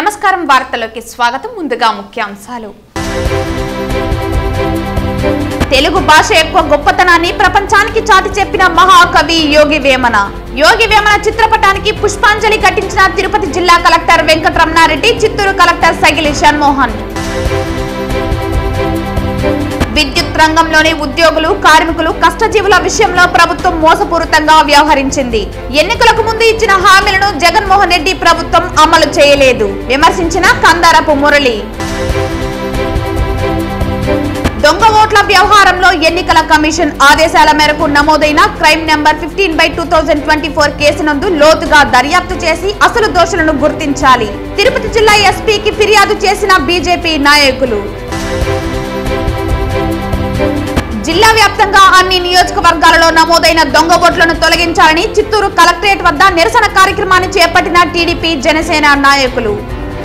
నమస్కారం వార్తలోకి స్వాగతం ముందుగా ముఖ్యాంశాలు తెలుగు భాష యొక్క గొప్పతనాన్ని ప్రపంచానికి చాటి చెప్పిన మహాకవి యోగి వేమన యోగి వేమన చిత్రపటానికి పుష్పాంజలి ఘటించిన తిరుపతి జిల్లా కలెక్టర్ వెంకటరమణారెడ్డి చిత్తూరు కలెక్టర్ సగిలి షణ్మోహన్ విద్యుత్ రంగంలోని ఉద్యోగులు కార్మికులు కష్టజీవుల విషయంలో ప్రభుత్వం మోసపూరితంగా వ్యవహరించింది ఎన్నికలకు ముందు ఇచ్చిన హామీలను జగన్మోహన్ రెడ్డి ప్రభుత్వం అమలు చేయలేదు విమర్శించిన కందారపు మురళి దొంగ ఓట్ల వ్యవహారంలో ఎన్నికల కమిషన్ ఆదేశాల మేరకు నమోదైన crime number fifteen by two thousand twenty four case నందు లోతుగా దర్యాప్తు చేసి అసలు దోషులను గుర్తించాలి తిరుపతి జిల్లా ఎస్పీకి ఫిర్యాదు చేసిన బీజేపీ నాయకులు జిల్లా వ్యాప్తంగా అన్ని నియోజకవర్గాలలో నమోదైన దొంగ ఓట్లను తొలగించాలని చిత్తూరు కలెక్టరేట్ వద్ద నిరసన కార్యక్రమాన్ని చేపట్టిన టీడీపీ జనసేన నాయకులు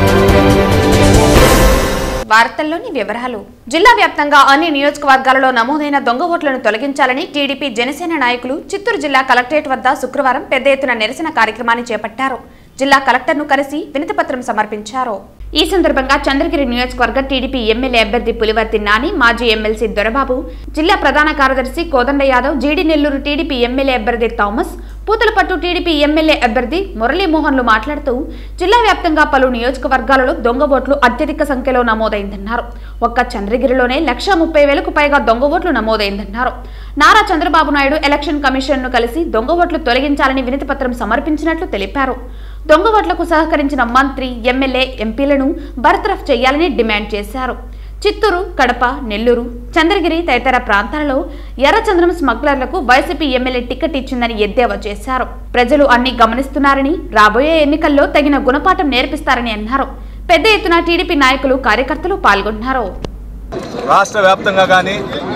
వార్తల్లోని వివరాలు జిల్లా వ్యాప్తంగా అన్ని నియోజకవర్గాలలో నమోదైన దొంగ ఓట్లను తొలగించాలని టీడీపీ జనసేన నాయకులు చిత్తూరు జిల్లా కలెక్టరేట్ వద్ద శుక్రవారం పెద్ద ఎత్తున నిరసన కార్యక్రమాన్ని చేపట్టారు జిల్లా కలెక్టర్ను కలిసి వినతిపత్రం సమర్పించారు ఈ సందర్భంగా చంద్రగిరి నియోజకవర్గ టీడీపీ ఎమ్మెల్యే అభ్యర్థి పులివర్తి నాని మాజీ ఎమ్మెల్సీ దొరబాబు జిల్లా ప్రధాన కార్యదర్శి కోదండ యాదవ్ జీడి నెల్లూరు టీడీపీ ఎమ్మెల్యే అభ్యర్థి థామస్ పూతలపట్టు టీడీపీ ఎమ్మెల్యే అభ్యర్థి మురళీమోహన్లు మాట్లాడుతూ జిల్లా వ్యాప్తంగా పలు నియోజకవర్గాలలో దొంగ ఓట్లు అత్యధిక సంఖ్యలో నమోదైందన్నారు ఒక్క చంద్రగిరిలోనే లక్ష ముప్పై వేలకు పైగా దొంగ ఓట్లు నమోదైందన్నారు నారా చంద్రబాబు నాయుడు ఎలక్షన్ కమిషన్ ను కలిసి దొంగ ఓట్లు తొలగించాలని వినతిపత్రం సమర్పించినట్లు తెలిపారు దొంగ ఓట్లకు సహకరించిన మంత్రి ఎమ్మెల్యే ఎంపీలను బర్తరఫ్ చేయాలని డిమాండ్ చేశారు చిత్తూరు కడప నెల్లూరు చంద్రగిరి తదితర ప్రాంతాలలో ఎర్రచంద్రం స్మగ్లర్లకు వైసీపీ ఎమ్మెల్యే టికెట్ ఇచ్చిందని ఎద్దేవా చేశారు ప్రజలు అన్ని గమనిస్తున్నారని రాబోయే ఎన్నికల్లో తగిన గుణపాఠం నేర్పిస్తారని అన్నారు పెద్ద ఎత్తున టీడీపీ నాయకులు కార్యకర్తలు పాల్గొన్నారు రాష్ట్ర వ్యాప్తంగా కానీ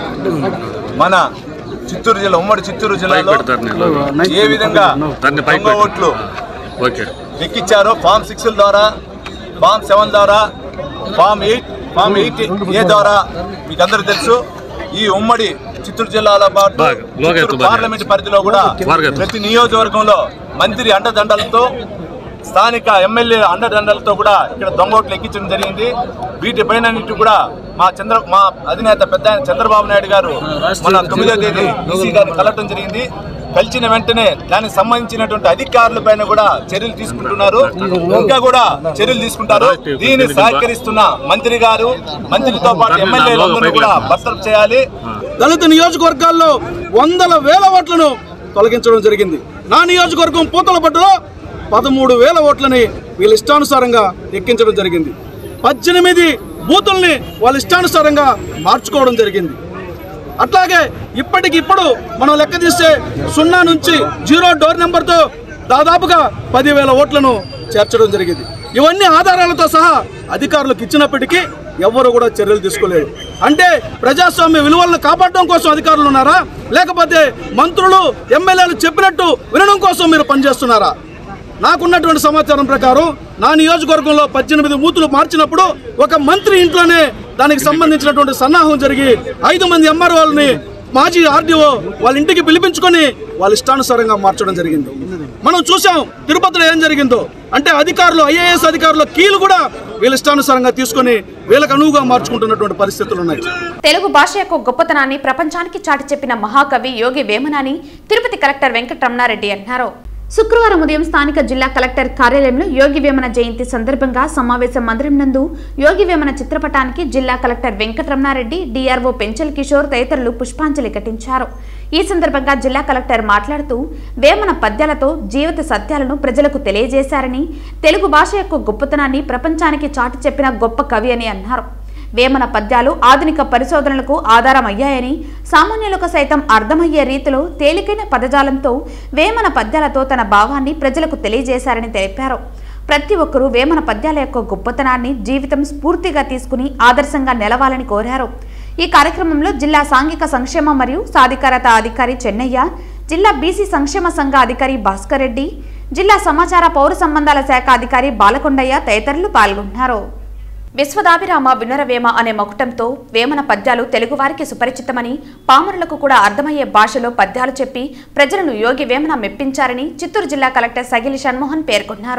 మన చిత్తూరు జిల్లా ఉమ్మడి చిత్తూరు జిల్లాలో పెడతారు నేను. ఏ విధంగా దాన్ని పైకి దొంగ పెట్టు. ఓట్లు ఓకే ఎక్కిచ్చారో ఫామ్ సిక్స్ ద్వారా ఫామ్ సెవెన్ ద్వారా form eight form eight A ద్వారా మీకు అందరూ తెలుసు ఈ ఉమ్మడి చిత్తూరు జిల్లాలో పాటు బాగా, లోగా చిత్తూరు ఎత్తు బాగా. పార్లమెంట్ పరిధిలో కూడా బాగా ఎత్తు. ప్రతి నియోజకవర్గంలో మంత్రి అండదండలతో స్థానిక ఎమ్మెల్యే అండదండలతో కూడా ఇక్కడ దొంగ ఓట్లు ఎక్కించడం జరిగింది వీటిపైన కూడా మా చంద్ర మా అధినేత పెద్ద ఆయన చంద్రబాబు నాయుడు గారు మన తొమ్మిదో తేదీ ఈసీ గారిని కలవటం జరిగింది కలిసిన వెంటనే దానికి సంబంధించినటువంటి అధికారుల పైన కూడా చర్యలు తీసుకుంటున్నారు ఇంకా కూడా చర్యలు తీసుకుంటారు దీన్ని సహకరిస్తున్న మంత్రి గారు మంత్రితో పాటు ఎమ్మెల్యేలందరూ కూడా బర్తరఫ్ చేయాలి దళిత నియోజకవర్గాల్లో వందల వేల ఓట్లను తొలగించడం జరిగింది నా నియోజకవర్గం పూతలపట్టులో పదమూడు వేల ఓట్లని వీళ్ళ ఇష్టానుసారంగా ఎక్కించడం జరిగింది పద్దెనిమిది బూతుల్ని వాళ్ళ ఇష్టానుసారంగా మార్చుకోవడం జరిగింది అట్లాగే ఇప్పటికిప్పుడు మనం లెక్క తీస్తే సున్నా నుంచి జీరో డోర్ నెంబర్తో దాదాపుగా పదివేల ఓట్లను చేర్చడం జరిగింది ఇవన్నీ ఆధారాలతో సహా అధికారులకు ఇచ్చినప్పటికీ ఎవ్వరు కూడా చర్యలు తీసుకోలేదు అంటే ప్రజాస్వామ్య విలువలను కాపాడడం కోసం అధికారులు ఉన్నారా లేకపోతే మంత్రులు ఎమ్మెల్యేలు చెప్పినట్టు వినడం కోసం మీరు పనిచేస్తున్నారా నాకున్నటువంటి సమాచారం ప్రకారం నా నియోజకవర్గంలో పద్దెనిమిది బూతులు మార్చినప్పుడు ఒక మంత్రి ఇంట్లోనే దానికి సంబంధించినటువంటి సన్నాహం జరిగి ఐదు మంది ఎంఆర్ఓల్ని మాజీ ఆర్డీఓ వాళ్ళ ఇంటికి పిలిపించుకొని వాళ్ళ ఇష్టానుసారంగా మార్చడం జరిగింది మనం చూసాం తిరుపతిలో ఏం జరిగిందో అంటే అధికారులు ఐఏఎస్ అధికారుల కీలు కూడా వీళ్ళ ఇష్టానుసారంగా తీసుకొని వీళ్ళకి అనువుగా మార్చుకుంటున్నటువంటి పరిస్థితులు ఉన్నాయి తెలుగు భాష యొక్క గొప్పతనాన్ని ప్రపంచానికి చాటి చెప్పిన మహాకవి యోగి వేమనాని తిరుపతి కలెక్టర్ వెంకటరమణారెడ్డి అన్నారు శుక్రవారం ఉదయం స్థానిక జిల్లా కలెక్టర్ కార్యాలయంలో యోగి వేమన జయంతి సందర్భంగా సమావేశ మందిరం నందు యోగి వేమన చిత్రపటానికి జిల్లా కలెక్టర్ వెంకటరమణారెడ్డి డిఆర్ఓ పెంచల్ కిషోర్ తదితరులు పుష్పాంజలి ఘటించారు ఈ సందర్భంగా జిల్లా కలెక్టర్ మాట్లాడుతూ వేమన పద్యాలతో జీవిత సత్యాలను ప్రజలకు తెలియజేశారని తెలుగు భాష యొక్క గొప్పతనాన్ని ప్రపంచానికి చాటి చెప్పిన గొప్ప కవి అని అన్నారు వేమన పద్యాలు ఆధునిక పరిశోధనలకు ఆధారమయ్యాయని సామాన్యులకు సైతం అర్థమయ్యే రీతిలో తేలికైన పదజాలంతో వేమన పద్యాలతో తన భావాన్ని ప్రజలకు తెలియజేశారని తెలిపారు ప్రతి ఒక్కరూ వేమన పద్యాల యొక్క గొప్పతనాన్ని జీవితం స్ఫూర్తిగా తీసుకుని ఆదర్శంగా నిలవాలని కోరారు ఈ కార్యక్రమంలో జిల్లా సాంఘిక సంక్షేమ మరియు సాధికారత అధికారి చెన్నయ్య జిల్లా బీసీ సంక్షేమ సంఘ అధికారి భాస్కర్ రెడ్డి జిల్లా సమాచార పౌర సంబంధాల శాఖ అధికారి బాలకొండయ్య తదితరులు పాల్గొన్నారు విశ్వదాభిరామ వినరవేమ అనే మకుటంతో వేమన పద్యాలు తెలుగువారికి సుపరిచితమని పామరులకు కూడా అర్థమయ్యే భాషలో పద్యాలు చెప్పి ప్రజలను యోగి వేమన మెప్పించారని చిత్తూరు జిల్లా కలెక్టర్ సగిలి షణ్మోహన్ పేర్కొన్నారు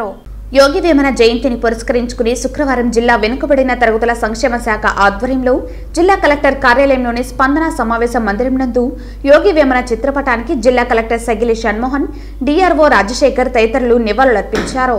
యోగి వేమన జయంతిని పురస్కరించుకుని శుక్రవారం జిల్లా వెనుకబడిన తరగతుల సంక్షేమ శాఖ ఆధ్వర్యంలో జిల్లా కలెక్టర్ కార్యాలయంలోని స్పందన సమావేశ మందిరం నందు యోగి వేమన చిత్రపటానికి జిల్లా కలెక్టర్ సగిలి షణ్మోహన్ డిఆర్ఓ రాజశేఖర్ తదితరులు నివాళులర్పించారు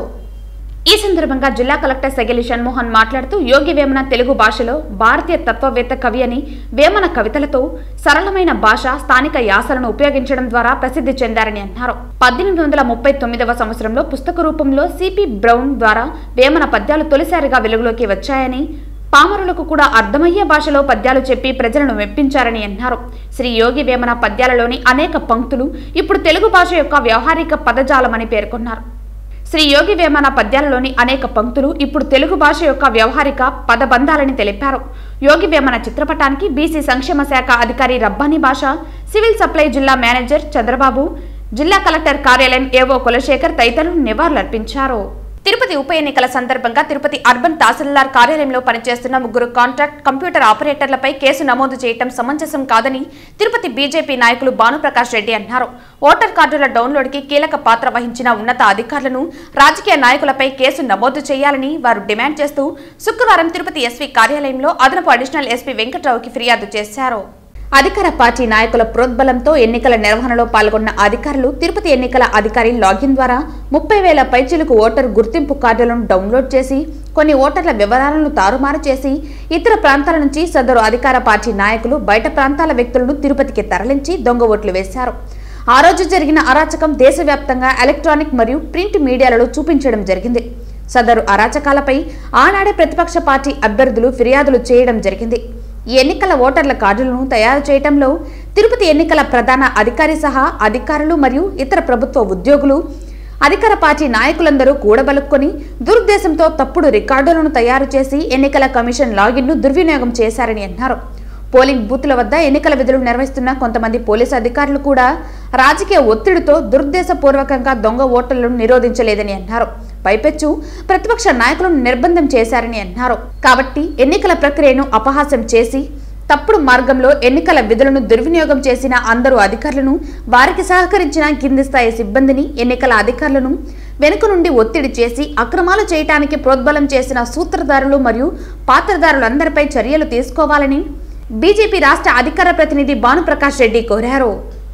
ఈ సందర్భంగా జిల్లా కలెక్టర్ సగిలి షణ్మోహన్ మాట్లాడుతూ యోగి వేమన తెలుగు భాషలో భారతీయ తత్వవేత్త కవి అని వేమన కవితలతో సరళమైన భాష స్థానిక యాసలను ఉపయోగించడం ద్వారా ప్రసిద్ధి చెందారని అన్నారు పద్దెనిమిది వందల ముప్పై తొమ్మిదవ సంవత్సరంలో పుస్తక రూపంలో సిపి బ్రౌన్ ద్వారా వేమన పద్యాలు తొలిసారిగా వెలుగులోకి వచ్చాయని పామరులకు కూడా అర్థమయ్యే భాషలో పద్యాలు చెప్పి ప్రజలను మెప్పించారని అన్నారు శ్రీ యోగి వేమన పద్యాలలోని అనేక పంక్తులు ఇప్పుడు తెలుగు భాష యొక్క వ్యవహారిక పదజాలమని పేర్కొన్నారు శ్రీ యోగి వేమన పద్యాలలోని అనేక పంక్తులు ఇప్పుడు తెలుగు భాష యొక్క వ్యవహారిక పదబంధాలని తెలిపారు యోగి వేమన చిత్రపటానికి బీసీ సంక్షేమ శాఖ అధికారి రబ్బానీ భాష సివిల్ సప్లై జిల్లా మేనేజర్ చంద్రబాబు జిల్లా కలెక్టర్ కార్యాలయం ఏవో కులశేఖర్ తదితరులు నివాళులర్పించారు తిరుపతి ఉప ఎన్నికల సందర్భంగా తిరుపతి అర్బన్ తహసీల్దార్ కార్యాలయంలో పనిచేస్తున్న ముగ్గురు కాంట్రాక్ట్ కంప్యూటర్ ఆపరేటర్లపై కేసు నమోదు చేయటం సమంజసం కాదని తిరుపతి బీజేపీ నాయకులు భానుప్రకాష్ రెడ్డి అన్నారు ఓటర్ కార్డుల డౌన్లోడ్కి కీలక పాత్ర వహించిన ఉన్నత అధికారులను రాజకీయ నాయకులపై కేసు నమోదు చేయాలని వారు డిమాండ్ చేస్తూ శుక్రవారం తిరుపతి ఎస్పీ కార్యాలయంలో అదనపు అడిషనల్ ఎస్పీ వెంకట్రావుకి ఫిర్యాదు చేశారు అధికార పార్టీ నాయకుల ప్రోద్బలంతో ఎన్నికల నిర్వహణలో పాల్గొన్న అధికారులు తిరుపతి ఎన్నికల అధికారి లాగిన్ ద్వారా ముప్పై వేల పైచిలకు ఓటర్ గుర్తింపు కార్డులను డౌన్లోడ్ చేసి కొన్ని ఓటర్ల వివరాలను తారుమారు చేసి ఇతర ప్రాంతాల నుంచి సదరు అధికార పార్టీ నాయకులు బయట ప్రాంతాల వ్యక్తులను తిరుపతికి తరలించి దొంగ ఓట్లు వేశారు ఆ రోజు జరిగిన అరాచకం దేశవ్యాప్తంగా ఎలక్ట్రానిక్ మరియు ప్రింట్ మీడియాలలో చూపించడం జరిగింది సదరు అరాచకాలపై ఆనాడే ప్రతిపక్ష పార్టీ అభ్యర్థులు ఫిర్యాదులు చేయడం జరిగింది ఈ ఎన్నికల ఓటర్ల కార్డులను తయారు చేయటంలో తిరుపతి ఎన్నికల ప్రధాన అధికారి సహా అధికారులు మరియు ఇతర ప్రభుత్వ ఉద్యోగులు అధికార పార్టీ నాయకులందరూ కూడబలుక్కొని దురుద్దేశంతో తప్పుడు రికార్డులను తయారు చేసి ఎన్నికల కమిషన్ లాగిన్ను దుర్వినియోగం చేశారని అన్నారు పోలింగ్ బూత్ల వద్ద ఎన్నికల విధులు నిర్వహిస్తున్న కొంతమంది పోలీసు అధికారులు కూడా రాజకీయ ఒత్తిడితో దురుద్దేశపూర్వకంగా దొంగ ఓటర్లను నిరోధించలేదని అన్నారు పైపెచ్చు ప్రతిపక్ష నాయకులను నిర్బంధం చేశారని అన్నారు కాబట్టి ఎన్నికల ప్రక్రియను అపహాస్యం చేసి తప్పుడు మార్గంలో ఎన్నికల విధులను దుర్వినియోగం చేసిన అందరూ అధికారులను వారికి సహకరించిన కింది స్థాయి సిబ్బందిని ఎన్నికల అధికారులను వెనుక నుండి ఒత్తిడి చేసి అక్రమాలు చేయటానికి ప్రోద్బలం చేసిన సూత్రధారులు మరియు పాత్రధారులందరిపై చర్యలు తీసుకోవాలని బీజేపీ రాష్ట్ర అధికార ప్రతినిధి భానుప్రకాష్ రెడ్డి కోరారు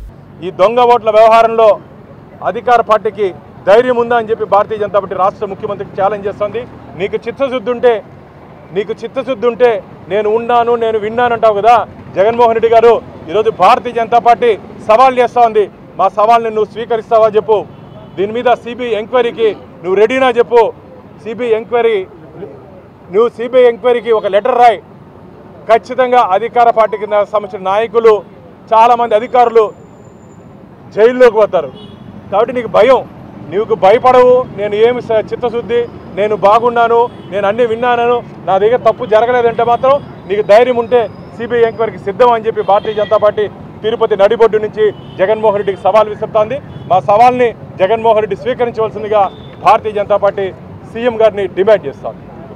ఈ దొంగ ఓట్ల వ్యవహారంలో అధికార పార్టీకి ధైర్యం ఉందా అని చెప్పి భారతీయ జనతా పార్టీ రాష్ట్ర ముఖ్యమంత్రికి ఛాలెంజ్ చేస్తుంది నీకు చిత్తశుద్ధి ఉంటే నీకు చిత్తశుద్ధి ఉంటే నేను ఉన్నాను నేను విన్నాను అంటావు కదా జగన్మోహన్ రెడ్డి గారు ఈరోజు భారతీయ జనతా పార్టీ సవాల్ చేస్తూ ఉంది మా సవాల్ని నువ్వు స్వీకరిస్తావా చెప్పు దీని మీద సిబిఐ ఎంక్వైరీకి నువ్వు రెడీనా చెప్పు సిబిఐ ఎంక్వైరీ నువ్వు సిబిఐ ఎంక్వైరీకి ఒక లెటర్ రాయి ఖచ్చితంగా అధికార పార్టీకి సంబంధించిన నాయకులు చాలామంది అధికారులు జైల్లోకి పోతారు కాబట్టి నీకు భయం నీకు భయపడవు నేను ఏమి స- చిత్తశుద్ధి నేను బాగున్నాను నేను అన్నీ విన్నాను నా దగ్గర తప్పు జరగలేదంటే మాత్రం నీకు ధైర్యం ఉంటే సిబిఐ ఎంక్వైరీకి సిద్ధం అని చెప్పి భారతీయ జనతా పార్టీ తిరుపతి నడిబొడ్డు నుంచి జగన్మోహన్ రెడ్డికి సవాల్ విసురుతోంది మా సవాల్ని జగన్మోహన్ రెడ్డి స్వీకరించవలసిందిగా భారతీయ జనతా పార్టీ సీఎం గారిని డిమాండ్ చేస్తోంది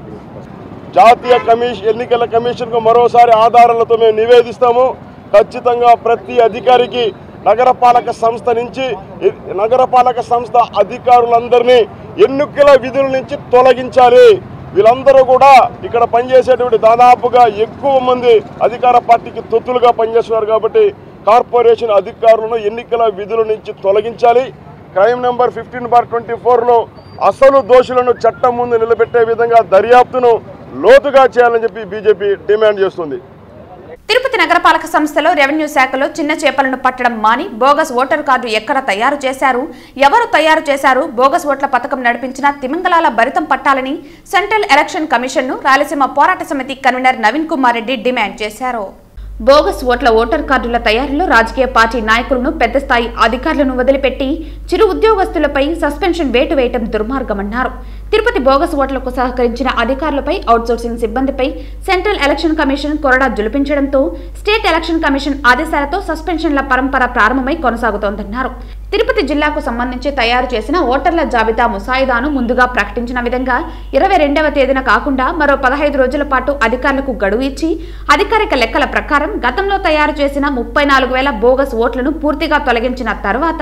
జాతీయ కమిషన్ ఎన్నికల కమిషన్కు మరోసారి ఆధారాలతో మేము నివేదిస్తాము ఖచ్చితంగా ప్రతి అధికారికి నగరపాలక సంస్థ నుంచి ఎ- నగరపాలక సంస్థ అధికారులందరినీ ఎన్నికల విధుల నుంచి తొలగించాలి వీళ్ళందరూ కూడా ఇక్కడ పనిచేసేటువంటి దాదాపుగా ఎక్కువ మంది అధికార పార్టీకి తొత్తులుగా పనిచేస్తున్నారు కాబట్టి కార్పొరేషన్ అధికారులను ఎన్నికల విధుల నుంచి తొలగించాలి crime number fifteen by twenty ఫోర్లో అసలు దోషులను చట్టం ముందు నిలబెట్టే విధంగా దర్యాప్తును లోతుగా చేయాలని చెప్పి బీజేపీ డిమాండ్ చేస్తుంది తిరుపతి నగరపాలక సంస్థలో రెవెన్యూ శాఖలో చిన్న చేపలను పట్టడం మాని బోగస్ ఓటర్ కార్డు ఎక్కడ తయారు చేశారు ఎవరు తయారు చేశారు బోగస్ ఓట్ల పథకం నడిపించిన తిమింగళాల భరితం పట్టాలని సెంట్రల్ ఎలక్షన్ కమిషన్ను రాయలసీమ పోరాట సమితి కన్వీనర్ నవీన్ కుమార్ రెడ్డి డిమాండ్ చేశారు బోగస్ ఓట్ల ఓటర్ కార్డుల తయారీలో రాజకీయ పార్టీ నాయకులను పెద్ద స్థాయి అధికారులను వదిలిపెట్టి చిరు ఉద్యోగస్తులపై సస్పెన్షన్ వేటు వేయటం దుర్మార్గమన్నారు తిరుపతి బోగస్ ఓట్లకు సహకరించిన అధికారులపై అవుట్సోర్సింగ్ సిబ్బందిపై సెంట్రల్ ఎలక్షన్ కమిషన్ కొరడా జులిపించడంతో స్టేట్ ఎలక్షన్ కమిషన్ ఆదేశాలతో సస్పెన్షన్ల పరంపర ప్రారంభమై కొనసాగుతోందన్నారు తిరుపతి జిల్లాకు సంబంధించి తయారు చేసిన ఓటర్ల జాబితా ముసాయిదాను ముందుగా ప్రకటించిన విధంగా ఇరవై రెండవ తేదీన కాకుండా మరో పదహైదు రోజుల పాటు అధికారులకు గడువు ఇచ్చి అధికారిక లెక్కల ప్రకారం గతంలో తయారు చేసిన ముప్పై నాలుగు వేల బోగస్ ఓట్లను పూర్తిగా తొలగించిన తర్వాత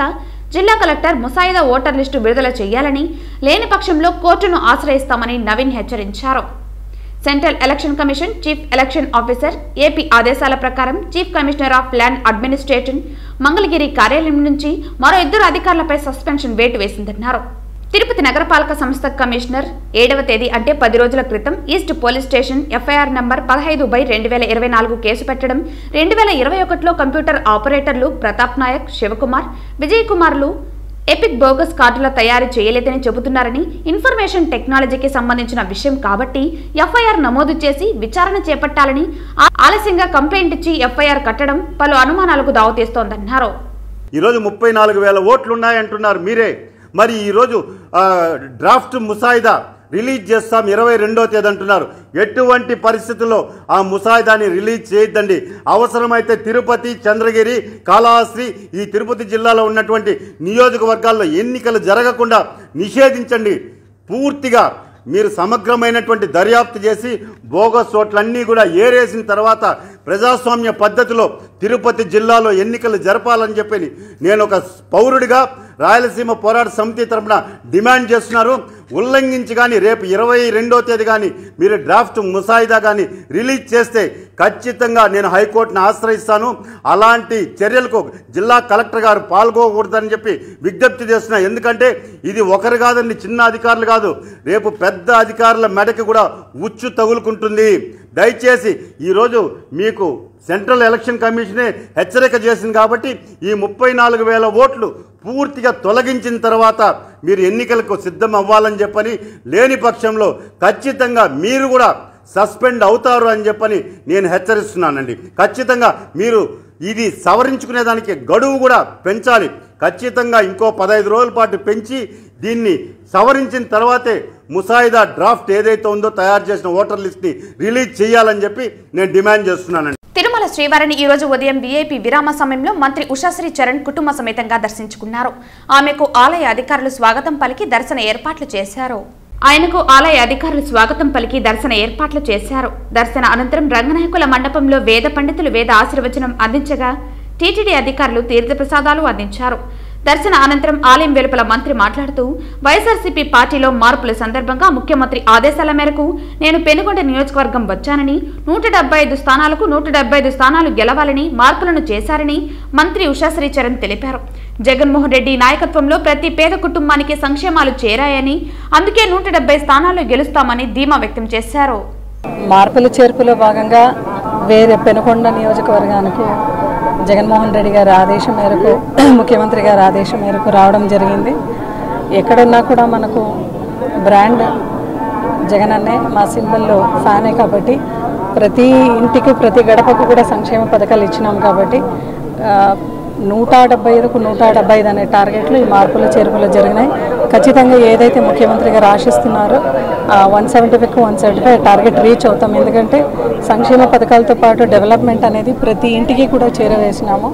జిల్లా కలెక్టర్ ముసాయిదా ఓటర్ లిస్టు విడుదల చేయాలని లేని పక్షంలో కోర్టును ఆశ్రయిస్తామని నవీన్ హెచ్చరించారు central election commission chief election officer AP ఆదేశాల ప్రకారం chief commissioner of land administration Mangalagiri కార్యాలయం నుంచి మరో ఇద్దరు అధికారులపై సస్పెన్షన్ వేటు వేసిందన్నారు తిరుపతి నగరపాలక సంస్థ కమిషనర్ ఏడవ తేదీ అంటే పది రోజుల క్రితం east police station FIR number పదహైదు బై రెండు వేల ఇరవై నాలుగు కేసు పెట్టడం రెండు వేల ఇరవై ఒకటిలో కంప్యూటర్ ఆపరేటర్లు ప్రతాప్ నాయక్ శివకుమార్ విజయ్ కుమార్లు ఎపిక్ బోగస్ కార్డుల తయారు చేయలేదని చెబుతున్నారని ఇన్ఫర్మేషన్ టెక్నాలజీకి సంబంధించిన విషయం కాబట్టి ఎఫ్ఐఆర్ నమోదు చేసి విచారణ చేపట్టాలని ఆ- ఆలస్యంగా కంప్లైంట్ ఇచ్చి ఎఫ్ఐఆర్ కట్టడం పలు అనుమానాలకు దావతీస్తోందన్నారు ఈరోజు ముప్పై నాలుగు వేల ఓట్లు ఉన్నాయంటున్నారు మీరే మరి ఈరోజు ఆ, డ్రాఫ్ట్ ముసాయిదా రిలీజ్ చేస్తాం ఇరవై రెండో తేదీ అంటున్నారు ఎటువంటి పరిస్థితుల్లో ఆ ముసాయిదాని రిలీజ్ చేయొద్దండి అవసరమైతే తిరుపతి చంద్రగిరి కాళహస్తి ఈ తిరుపతి జిల్లాలో ఉన్నటువంటి నియోజకవర్గాల్లో ఎన్నికలు జరగకుండా నిషేధించండి పూర్తిగా మీరు సమగ్రమైనటువంటి దర్యాప్తు చేసి బోగస్ ఓట్లన్నీ కూడా ఏరేసిన తర్వాత ప్రజాస్వామ్య పద్ధతిలో తిరుపతి జిల్లాలో ఎన్నికలు జరపాలని చెప్పి నేను ఒక పౌరుడిగా రాయలసీమ పోరాట సమితి తరపున డిమాండ్ చేస్తున్నారు ఉల్లంఘించి కానీ రేపు ఇరవై రెండో తేదీ కానీ మీరు డ్రాఫ్ట్ ముసాయిదా కానీ రిలీజ్ చేస్తే ఖచ్చితంగా నేను హైకోర్టును ఆశ్రయిస్తాను అలాంటి చర్యలకు జిల్లా కలెక్టర్ గారు పాల్గొకూడదని చెప్పి విజ్ఞప్తి చేస్తున్నా ఎందుకంటే ఇది ఒకరు కాదండి చిన్న అధికారులు కాదు రేపు పెద్ద అధికారుల మెడకి కూడా ఉచ్చు తగులుకుంటుంది దయచేసి ఈరోజు మీకు సెంట్రల్ ఎలక్షన్ కమిషనే హెచ్చరిక చేసింది కాబట్టి ఈ ముప్పై నాలుగు వేల ఓట్లు పూర్తిగా తొలగించిన తర్వాత మీరు ఎన్నికలకు సిద్ధం అవ్వాలని చెప్పని లేని పక్షంలో ఖచ్చితంగా మీరు కూడా సస్పెండ్ అవుతారు అని చెప్పని నేను హెచ్చరిస్తున్నానండి ఖచ్చితంగా మీరు ఇది సవరించుకునేదానికి గడువు కూడా పెంచాలి ఖచ్చితంగా ఇంకో పదహైదు రోజుల పాటు పెంచి దీన్ని సవరించిన తర్వాతే ముసాయిదా డ్రాఫ్ట్ ఏదైతే ఉందో తయారు చేసిన ఓటర్ లిస్ట్ని రిలీజ్ చేయాలని చెప్పి నేను డిమాండ్ చేస్తున్నానండి తిరుమల శ్రీవారిని ఈ రోజు ఉదయం వీఐపీ విరామ సమయంలో మంత్రి ఉషాశ్రీ చరణ్ కుటుంబ సమేతంగా దర్శించుకున్నారు ఆమెకు ఆలయ అధికారులు స్వాగతం పలికి దర్శన ఏర్పాట్లు చేశారు ఆయనకు ఆలయ అధికారులు స్వాగతం పలికి దర్శన ఏర్పాట్లు చేశారు దర్శన అనంతరం రంగనాయకుల మండపంలో వేద పండితులు వేద ఆశీర్వచనం అందించగా టీటీడీ అధికారులు తీర్థప్రసాదాలు అందించారు దర్శన అనంతరం ఆలయం వెలుపల మంత్రి మాట్లాడుతూ వైఎస్ఆర్సీపీ పార్టీలో మార్పుల సందర్భంగా ముఖ్యమంత్రి ఆదేశాల మేరకు నేను పెనుగొండ నియోజకవర్గం వచ్చానని నూట డెబ్బై ఐదు స్థానాలకు నూట డెబ్బై ఐదు స్థానాలు గెలవాలని మార్పులను చేశారని మంత్రి ఉషాశ్రీ చరణ్ తెలిపారు జగన్మోహన్ రెడ్డి నాయకత్వంలో ప్రతి పేద కుటుంబానికి సంక్షేమాలు చేరాయని అందుకే నూట డెబ్బై స్థానాలు గెలుస్తామని ధీమా వ్యక్తం చేశారు మార్పుల చేర్పులో భాగంగా వేరే పెనుకొండ నియోజకవర్గానికి జగన్మోహన్ రెడ్డి గారి ఆదేశం మేరకు ముఖ్యమంత్రి గారి ఆదేశం మేరకు రావడం జరిగింది ఎక్కడున్నా కూడా మనకు బ్రాండ్ జగన్ అన్నే మా సింబల్లో ఫ్యానే కాబట్టి ప్రతి ఇంటికి ప్రతి గడపకు కూడా సంక్షేమ పథకాలు ఇచ్చినాం కాబట్టి ఆ, నూట డెబ్బై ఐదుకు నూట డెబ్బై ఐదు అనే టార్గెట్లు ఈ మార్పులు చేర్పులు జరిగినాయి ఖచ్చితంగా ఏదైతే ముఖ్యమంత్రి గారు ఆశిస్తున్నారో వన్ సెవెంటీ ఫైవ్కి one seventy five target reach అవుతాం ఎందుకంటే సంక్షేమ పథకాలతో పాటు డెవలప్మెంట్ అనేది ప్రతి ఇంటికి కూడా చేరవేసినాము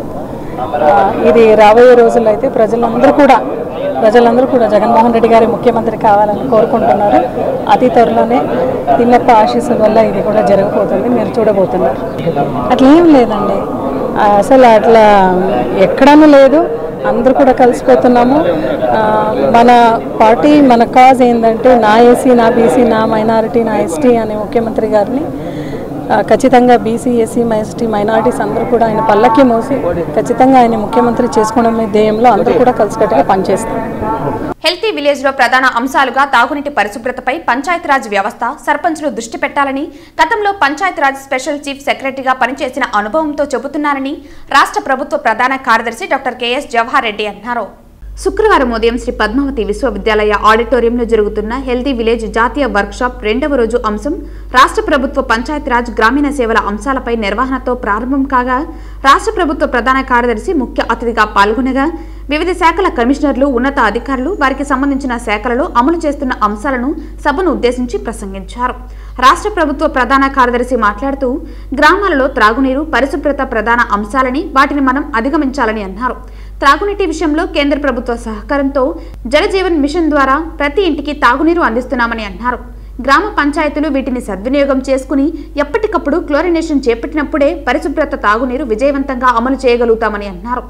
ఆ, ఇది రాబోయే రోజుల్లో అయితే ప్రజలందరూ కూడా ప్రజలందరూ కూడా జగన్మోహన్ రెడ్డి గారి ముఖ్యమంత్రి కావాలని కోరుకుంటున్నారు అతి త్వరలోనే తిమ్మప్ప ఆశీస్సుల వల్ల ఇది కూడా జరగబోతుంది మీరు చూడబోతున్నారు అట్లా ఏం లేదండి ఆ, అసలు అట్లా ఎక్కడనూ లేదు అందరూ కూడా కలిసిపోతున్నాము ఆ, మన పార్టీ మన కాజ్ ఏంటంటే నా ఏసీ నా బీసీ నా మైనారిటీ నా ఎస్టీ అనే ముఖ్యమంత్రి గారిని ఆ, ఖచ్చితంగా బీసీ ఎస్సీ ఎస్టీ మైనారిటీస్ అందరూ కూడా ఆయన పల్లకి మోసి ఖచ్చితంగా ఆయన ముఖ్యమంత్రి చేసుకోవడమే ధ్యేయంలో అందరూ కూడా కలిసికట్టుగా పనిచేస్తారు హెల్తీ విలేజ్ లో ప్రధాన అంశాలుగా తాగునీటి పరిశుభ్రతపై పంచాయతీరాజ్ వ్యవస్థ సర్పంచ్లు దృష్టి పెట్టాలని గతంలో పంచాయతీరాజ్ స్పెషల్ చీఫ్ సెక్రటరీగా పనిచేసిన అనుభవంతో చెబుతున్నారని రాష్ట్ర ప్రభుత్వ ప్రధాన కార్యదర్శి డాక్టర్ కెఎస్ జవహర్ రెడ్డి అన్నారు శుక్రవారం ఉదయం శ్రీ పద్మావతి విశ్వవిద్యాలయ ఆడిటోరియంలో జరుగుతున్న హెల్తీ విలేజ్ జాతీయ వర్క్షాప్ రెండవ రోజు అంశం రాష్ట్ర ప్రభుత్వ పంచాయతీరాజ్ గ్రామీణ సేవల అంశాలపై నిర్వహణతో ప్రారంభం కాగా రాష్ట్ర ప్రభుత్వ ప్రధాన కార్యదర్శి ముఖ్య అతిథిగా పాల్గొనగా వివిధ శాఖల కమిషనర్లు ఉన్నత అధికారులు వారికి సంబంధించిన శాఖలలో అమలు చేస్తున్న అంశాలను సభను ఉద్దేశించి ప్రసంగించారు రాష్ట్ర ప్రభుత్వ ప్రధాన కార్యదర్శి మాట్లాడుతూ గ్రామాలలో త్రాగునీరు పరిశుభ్రత ప్రధాన అంశాలని వాటిని మనం అధిగమించాలని అన్నారు త్రాగునీటి విషయంలో కేంద్ర ప్రభుత్వ సహకారంతో జలజీవన్ మిషన్ ద్వారా ప్రతి ఇంటికి తాగునీరు అందిస్తున్నామని అన్నారు గ్రామ పంచాయతీలు వీటిని సద్వినియోగం చేసుకుని ఎప్పటికప్పుడు క్లోరినేషన్ చేపట్టినప్పుడే పరిశుభ్రత తాగునీరు విజయవంతంగా అమలు చేయగలుగుతామని అన్నారు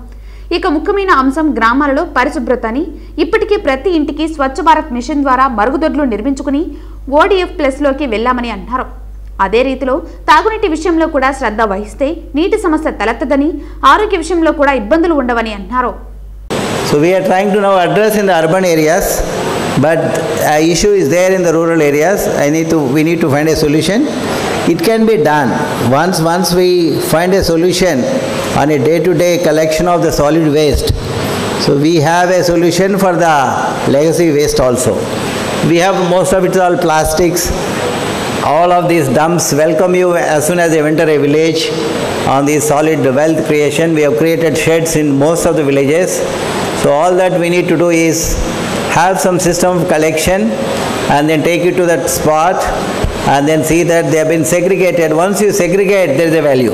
ఇక ముఖ్యమైన అంశం గ్రామాలలో పరిశుభ్రత అని ఇప్పటికే ప్రతి ఇంటికి స్వచ్ఛ భారత్ మిషన్ ద్వారా మరుగుదొడ్లు నిర్మించుకుని ఓడిఎఫ్ ప్లస్లోకి వెళ్లామని అన్నారు అదే రీతిలో తాగునీటి విషయంలో కూడా శ్రద్ధ వహిస్తే నీటి సమస్య తలెత్తదని ఆరోగ్య విషయంలో కూడా ఇబ్బందులు ఉండవని అన్నారు So we are trying to now address in the urban areas, but uh, issue is there in the rural areas. I need to we need to find a solution. It can be done once once we find a solution on a day-to-day collection of the solid waste. So we have a solution for the legacy waste also. We have most of it all plastics. All of these dumps welcome you as soon as they enter a village on the solid wealth creation. We have created sheds in most of the villages. So all that we need to do is have some system of collection and then take it to that spot and then see that they have been segregated. Once you segregate, there is a value.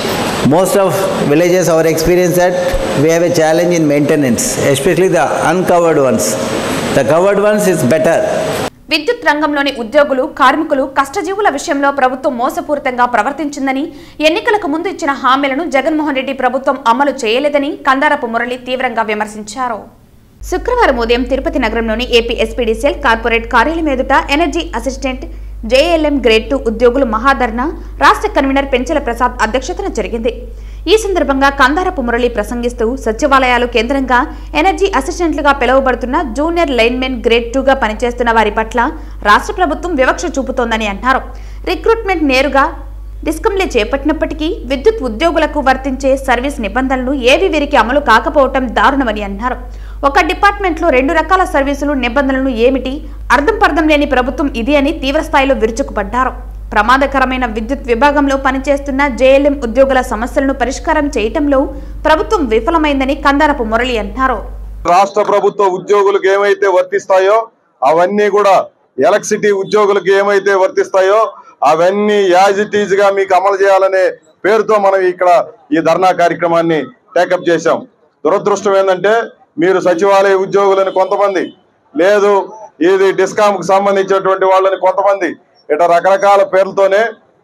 Most of villages, our experience that we have a challenge in maintenance, especially the uncovered ones. The covered ones is better. విద్యుత్ రంగంలోని ఉద్యోగులు కార్మికులు కష్టజీవుల విషయంలో ప్రభుత్వం మోసపూరితంగా ప్రవర్తించిందని ఎన్నికలకు ముందు ఇచ్చిన హామీలను జగన్మోహన్ రెడ్డి ప్రభుత్వం అమలు చేయలేదని కందారపు మురళి తీవ్రంగా విమర్శించారు శుక్రవారం ఉదయం తిరుపతి నగరంలోని ఏపీ ఎస్పీడీసీఎల్ కార్పొరేట్ కార్యాలయం ఎదుట energy assistant JLM grade two ఉద్యోగులు మహాధర్ణ రాష్ట్ర కన్వీనర్ పెంచల ప్రసాద్ అధ్యక్షతన జరిగింది ఈ సందర్భంగా కందారపు మురళి ప్రసంగిస్తూ సచివాలయాలు కేంద్రంగా ఎనర్జీ అసిస్టెంట్లుగా పిలువబడుతున్న జూనియర్ లైన్మెన్ గ్రేడ్ టూగా పనిచేస్తున్న వారి పట్ల రాష్ట్ర ప్రభుత్వం వివక్ష చూపుతోందని అన్నారు రిక్రూట్మెంట్ నేరుగా డిస్కంలే చేపట్టినప్పటికీ విద్యుత్ ఉద్యోగులకు వర్తించే సర్వీస్ నిబంధనలు ఏవి వీరికి అమలు కాకపోవటం దారుణమని అన్నారు ఒక డిపార్ట్మెంట్లో రెండు రకాల సర్వీసులు నిబంధనలు ఏమిటి అర్థం పర్థం లేని ప్రభుత్వం ఇది అని తీవ్రస్థాయిలో విరుచుకుపడ్డారు ప్రమాదకరమైన విద్యుత్ విభాగంలో పనిచేస్తున్న జేఎల్ఎం ఉద్యోగుల సమస్యలను పరిష్కారం చేయటంలో ప్రభుత్వం విఫలమైందని కందారపు మురళి అన్నారు రాష్ట్ర ప్రభుత్వ ఉద్యోగులకు ఏమైతే వర్తిస్తాయో అవన్నీ కూడా ఎలక్ట్రిసిటీ ఉద్యోగులకు ఏమైతే వర్తిస్తాయో అవన్నీ యాజ్ ఇట్ ఈజ్ గా మీకు అమలు చేయాలనే పేరుతో మనం ఇక్కడ ఈ ధర్నా కార్యక్రమాన్ని టేకప్ చేశాం దురదృష్టం ఏంటంటే మీరు సచివాలయ ఉద్యోగులని కొంతమంది లేదు ఇది డిస్కామ్ కు సంబంధించినటువంటి వాళ్ళని కొంతమంది ఇట్లా రకరకాల పేర్లతోనే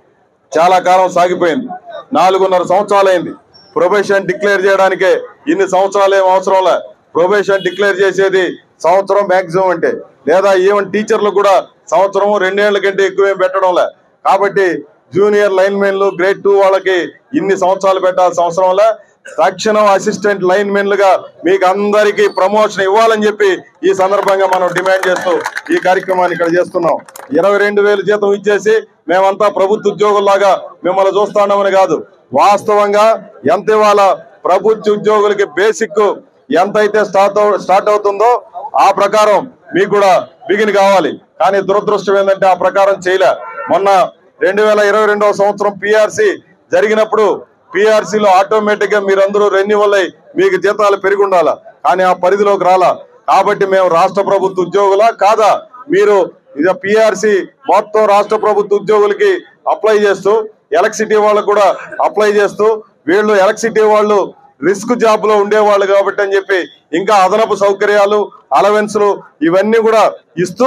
చాలా కాలం సాగిపోయింది నాలుగున్నర సంవత్సరాలైంది ప్రొబేషన్ డిక్లేర్ చేయడానికే ఇన్ని సంవత్సరాలు ఏం అవసరంలే ప్రొబేషన్ డిక్లేర్ చేసేది సంవత్సరం మాక్సిమం అంటే లేదా ఈవెన్ టీచర్లు కూడా సంవత్సరం రెండేళ్ల కంటే ఎక్కువ ఏం పెట్టడంలే కాబట్టి జూనియర్ లైన్ మెన్లు గ్రేడ్ టూ వాళ్ళకి ఇన్ని సంవత్సరాలు పెట్టాల్సిన అవసరంలే తక్షణం అసిస్టెంట్ లైన్ మెన్లుగా మీకు అందరికీ ప్రమోషన్ ఇవ్వాలని చెప్పి ఈ సందర్భంగా మనం డిమాండ్ చేస్తూ ఈ కార్యక్రమాన్ని ఇక్కడ చేస్తున్నాం ఇరవై రెండు వేలు జీతం ఇచ్చేసి మేమంతా ప్రభుత్వ ఉద్యోగుల్లాగా మిమ్మల్ని చూస్తున్నామని కాదు వాస్తవంగా ఎంత ఇవాళ ప్రభుత్వ ఉద్యోగులకి బేసిక్ ఎంత అయితే స్టార్ట్ అవు స్టార్ట్ అవుతుందో ఆ ప్రకారం మీకు కూడా బిగిన్ కావాలి కానీ దురదృష్టం ఏంటంటే ఆ ప్రకారం చేయలే మొన్న రెండు వేల ఇరవై రెండవ సంవత్సరం పిఆర్సి జరిగినప్పుడు PRC లో ఆటోమేటిక్ గా మీరందరూ రెన్యువల్ అయ్యి మీకు జీతాలు పెరిగి ఉండాలా కానీ ఆ పరిధిలోకి రాలా కాబట్టి మేము రాష్ట్ర ప్రభుత్వ ఉద్యోగులా కాదా మీరు ఇది పిఆర్సి మొత్తం రాష్ట్ర ప్రభుత్వ ఉద్యోగులకి అప్లై చేస్తూ ఎలక్ట్రిసిటీ వాళ్ళకు కూడా అప్లై చేస్తూ వీళ్ళు ఎలక్ట్రిసిటీ వాళ్ళు రిస్క్ జాబ్ లో ఉండేవాళ్ళు కాబట్టి అని చెప్పి ఇంకా అదనపు సౌకర్యాలు అలవెన్స్లు ఇవన్నీ కూడా ఇస్తూ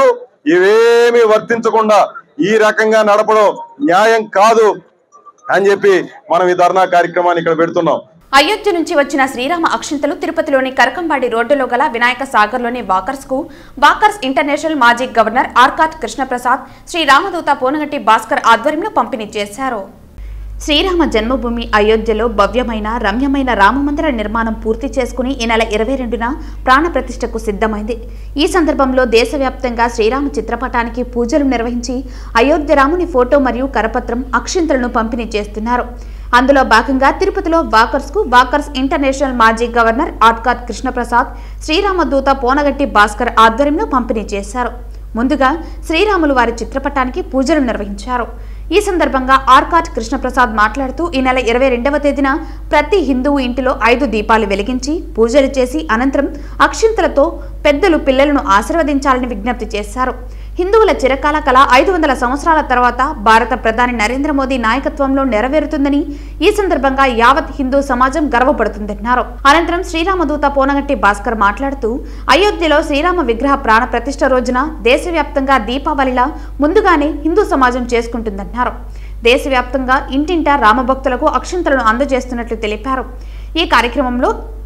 ఇవేమీ వర్తించకుండా ఈ రకంగా నడపడం న్యాయం కాదు అని చెప్పి మనం ఈ ధర్నా కార్యక్రమాన్ని ఇక్కడ పెడుతున్నాం అయోధ్య నుంచి వచ్చిన శ్రీరామ అక్షింతలు తిరుపతిలోని కరకంబాడి రోడ్డులో గల వినాయక సాగర్లోని వాకర్స్ కు వాకర్స్ ఇంటర్నేషనల్ మాజీ గవర్నర్ ఆర్కాట్ కృష్ణప్రసాద్ శ్రీ రామదూత పోనగంటి భాస్కర్ ఆధ్వర్యంలో పంపిణీ చేశారు శ్రీరామ జన్మభూమి అయోధ్యలో భవ్యమైన రమ్యమైన రామమందిర నిర్మాణం పూర్తి చేసుకుని ఈ నెల ఇరవై రెండున ప్రాణప్రతిష్ఠకు సిద్ధమైంది ఈ సందర్భంలో దేశవ్యాప్తంగా శ్రీరామ చిత్రపటానికి పూజలు నిర్వహించి అయోధ్య రాముని ఫోటో మరియు కరపత్రం అక్షింతలను పంపిణీ చేస్తున్నారు అందులో భాగంగా తిరుపతిలో వాకర్స్ కు వాకర్స్ ఇంటర్నేషనల్ మాజీ గవర్నర్ ఆట్కాట్ కృష్ణప్రసాద్ శ్రీరామదూత పోనగట్టి భాస్కర్ ఆధ్వర్యంలో పంపిణీ చేశారు ముందుగా శ్రీరాములు వారి చిత్రపటానికి పూజలు నిర్వహించారు ఈ సందర్భంగా ఆర్కాట్ కృష్ణప్రసాద్ మాట్లాడుతూ ఈ నెల ఇరవై రెండవ తేదీన ప్రతి హిందువు ఇంటిలో ఐదు దీపాలు వెలిగించి పూజలు చేసి అనంతరం అక్షింతలతో పెద్దలు పిల్లలను ఆశీర్వదించాలని విజ్ఞప్తి చేశారు హిందువుల చిరకాల కళ ఐదు వందల సంవత్సరాల తర్వాత భారత ప్రధాని నరేంద్ర మోదీ నాయకత్వంలో నెరవేరుతుందని ఈ సందర్భంగా యావత్ హిందూ సమాజం గర్వపడుతుందన్నారు అనంతరం శ్రీరామదూత పోనగంటి భాస్కర్ మాట్లాడుతూ అయోధ్యలో శ్రీరామ విగ్రహ ప్రాణ ప్రతిష్ఠ రోజున దేశవ్యాప్తంగా దీపావళిలా ముందుగానే హిందూ సమాజం చేసుకుంటుందన్నారు దేశవ్యాప్తంగా ఇంటింటా రామభక్తులకు అక్షంతలను అందజేస్తున్నట్లు తెలిపారు ఈ కార్యక్రమంలో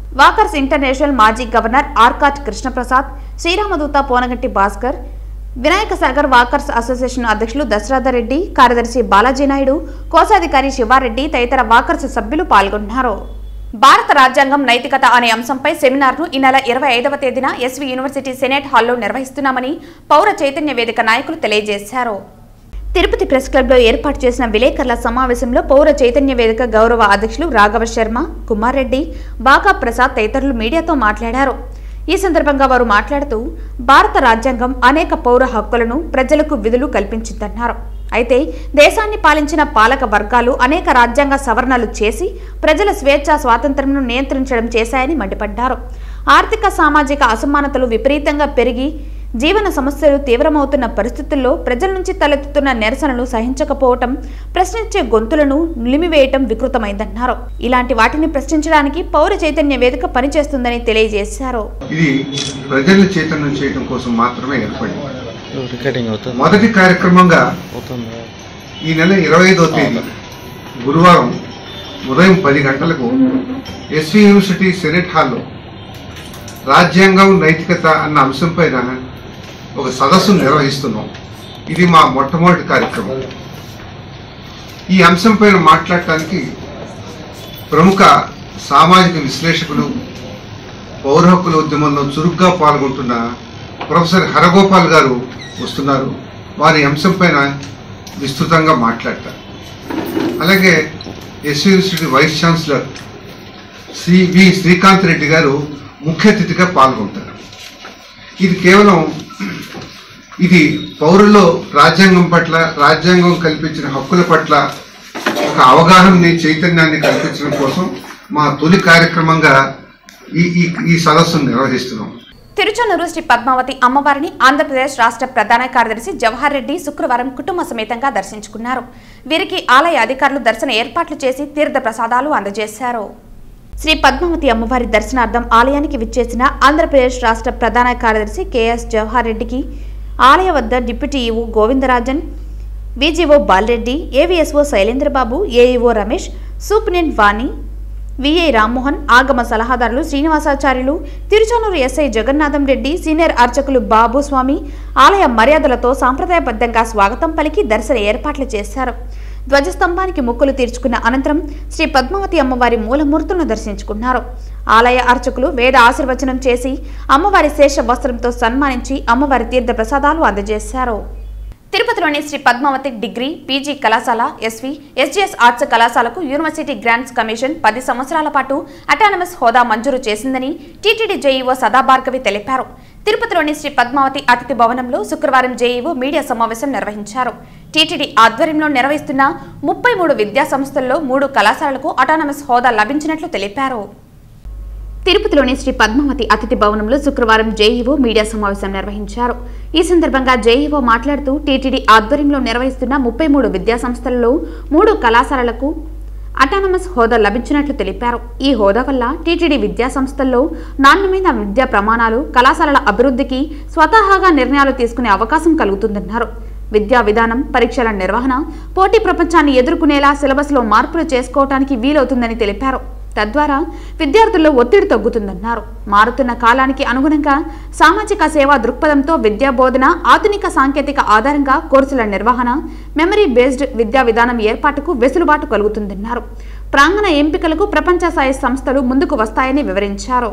వాకర్స్ ఇంటర్నేషనల్ మాజీ governor Arcot Krishnaprasad Sriramadoota Ponaganti Bhaskar Vinayaka Sagar walkers association అధ్యక్షులు దశరథరెడ్డి కార్యదర్శి బాలాజీ నాయుడు కోశాధికారి శివారెడ్డి తదితర వాకర్స్ సభ్యులు పాల్గొన్నారు భారత రాజ్యాంగం నైతికత అనే అంశంపై సెమినార్ను ఈ నెల ఇరవై ఐదవ తేదీన ఎస్వి యూనివర్సిటీ సెనేట్ హాల్లో నిర్వహిస్తున్నామని పౌర చైతన్య వేదిక నాయకులు తెలియజేశారు తిరుపతి ప్రెస్ క్లబ్లో ఏర్పాటు చేసిన విలేకరుల సమావేశంలో పౌర చైతన్య వేదిక గౌరవ అధ్యక్షులు రాఘవ శర్మ కుమార్ రెడ్డి బాగా ప్రసాద్ తదితరులు మీడియాతో మాట్లాడారు ఈ సందర్భంగా వారు మాట్లాడుతూ భారత రాజ్యాంగం అనేక పౌర హక్కులను ప్రజలకు విధులు కల్పించిందన్నారు అయితే దేశాన్ని పాలించిన పాలక వర్గాలు అనేక రాజ్యాంగ సవరణలు చేసి ప్రజల స్వేచ్ఛ స్వాతంత్ర్యంను నియంత్రించడం చేశాయని మండిపడ్డారు ఆర్థిక సామాజిక అసమానతలు విపరీతంగా పెరిగి జీవన సమస్యలు తీవ్రమవుతున్న పరిస్థితుల్లో ప్రజల నుంచి తలెత్తుతున్న నిరసనలు సహించకపోవటం ప్రశ్నించే గొంతులను నిలిమివేయటం వికృతమైందన్నారు ఇలాంటి వాటిని ప్రశ్నించడానికి పౌర చైతన్య వేదిక పనిచేస్తుందని తెలియజేశారు ఇది ప్రజలను చైతన్యం చేయడం కోసం మాత్రమే ఏర్పడింది మొదటి కార్యక్రమంగా ఈ నెల ఇరవై ఐదో తేదీ గురువారం ఉదయం పది గంటలకు ఎస్వి యూనివర్సిటీ సెనెట్ హాల్లో రాజ్యాంగం నైతికత అన్న అంశంపైన ఒక సదస్సు నిర్వహిస్తున్నాం ఇది మా మొట్టమొదటి కార్యక్రమం ఈ అంశంపైన మాట్లాడటానికి ప్రముఖ సామాజిక విశ్లేషకులు పౌర హక్కుల ఉద్యమంలో చురుగ్గా పాల్గొంటున్న ప్రొఫెసర్ హరగోపాల్ గారు వస్తున్నారు వారి అంశం పైన విస్తృతంగా మాట్లాడతారు అలాగే S university vice chancellor Shri V Srikanth Reddy గారు ముఖ్య అతిథిగా పాల్గొంటారు ఇది కేవలం ఇది పౌరుల్లో రాజ్యాంగం పట్ల రాజ్యాంగం కల్పించిన హక్కుల పట్ల ఒక అవగాహనని చైతన్యాన్ని కల్పించడం కోసం మా తొలి కార్యక్రమంగా ఈ ఈ ఈ సదస్సును నిర్వహిస్తున్నాం తిరుచానూరు శ్రీ పద్మావతి అమ్మవారిని ఆంధ్రప్రదేశ్ రాష్ట్ర ప్రధాన కార్యదర్శి జవహర్ రెడ్డి శుక్రవారం కుటుంబ సమేతంగా దర్శించుకున్నారు వీరికి ఆలయ అధికారులు దర్శన ఏర్పాట్లు చేసి తీర్థ ప్రసాదాలు అందజేశారు శ్రీ పద్మావతి అమ్మవారి దర్శనార్థం ఆలయానికి విచ్చేసిన ఆంధ్రప్రదేశ్ రాష్ట్ర ప్రధాన కార్యదర్శి కెఎస్ జవహర్ రెడ్డికి ఆలయ వద్ద deputy EO Govindarajan VGO Balareddy AVSO Shailendrababu AEO Ramesh superintendent Vani VI Rammohan ఆగమ సలహాదారులు శ్రీనివాసాచార్యులు తిరుచానూరు ఎస్ఐ జగన్నాథం రెడ్డి సీనియర్ అర్చకులు బాబు స్వామి ఆలయ మర్యాదలతో సాంప్రదాయబద్ధంగా స్వాగతం పలికి దర్శన ఏర్పాట్లు చేశారు ధ్వజస్తంభానికి మొక్కులు తీర్చుకున్న అనంతరం శ్రీ పద్మావతి అమ్మవారి మూలమూర్తులను దర్శించుకున్నారు ఆలయ అర్చకులు వేద ఆశీర్వచనం చేసి అమ్మవారి శేష వస్త్రంతో సన్మానించి అమ్మవారి తీర్థ ప్రసాదాలు అందజేశారు తిరుపతిలోని శ్రీ పద్మావతి డిగ్రీ పీజీ కళాశాల ఎస్వి ఎస్జీఎస్ ఆర్ట్స్ కళాశాలకు యూనివర్సిటీ గ్రాంట్స్ కమిషన్ పది సంవత్సరాల పాటు అటానమస్ హోదా మంజూరు చేసిందని టీటీడీ జేఈఓ సదాభార్గవి తెలిపారు తిరుపతిలోని శ్రీ పద్మావతి అతిథి భవనంలో శుక్రవారం జేఈఓ మీడియా సమావేశం నిర్వహించారు టీటీడీ ఆధ్వర్యంలో నిర్వహిస్తున్న ముప్పై మూడు విద్యా సంస్థల్లో మూడు కళాశాలలకు అటానమస్ హోదా లభించినట్లు తెలిపారు తిరుపతిలోని శ్రీ పద్మావతి అతిథి భవనంలో శుక్రవారం జేఈఓ మీడియా సమావేశం నిర్వహించారు ఈ సందర్భంగా జేఈఓ మాట్లాడుతూ టీటీడీ ఆధ్వర్యంలో నిర్వహిస్తున్న ముప్పై మూడు విద్యా సంస్థలలో మూడు కళాశాలలకు అటానమస్ హోదా లభించినట్లు తెలిపారు ఈ హోదా వల్ల టీటీడీ విద్యా సంస్థల్లో నాణ్యమైన విద్యా ప్రమాణాలు కళాశాలల అభివృద్ధికి స్వతహాగా నిర్ణయాలు తీసుకునే అవకాశం కలుగుతుందన్నారు విద్యా విధానం పరీక్షల నిర్వహణ పోటీ ప్రపంచాన్ని ఎదుర్కొనేలా సిలబస్లో మార్పులు చేసుకోవటానికి వీలవుతుందని తెలిపారు తద్వారా విద్యార్థుల్లో ఒత్తిడి తగ్గుతుందన్నారు మారుతున్న కాలానికి అనుగుణంగా సామాజిక సేవా దృక్పథంతో విద్యా బోధన ఆధునిక సాంకేతిక ఆధారంగా కోర్సుల నిర్వహణ మెమరీ బేస్డ్ విద్యా విధానం ఏర్పాటుకు వెసులుబాటు కలుగుతుందన్నారు ప్రాంగణ ఎంపికలకు ప్రపంచ స్థాయి సంస్థలు ముందుకు వస్తాయని వివరించారు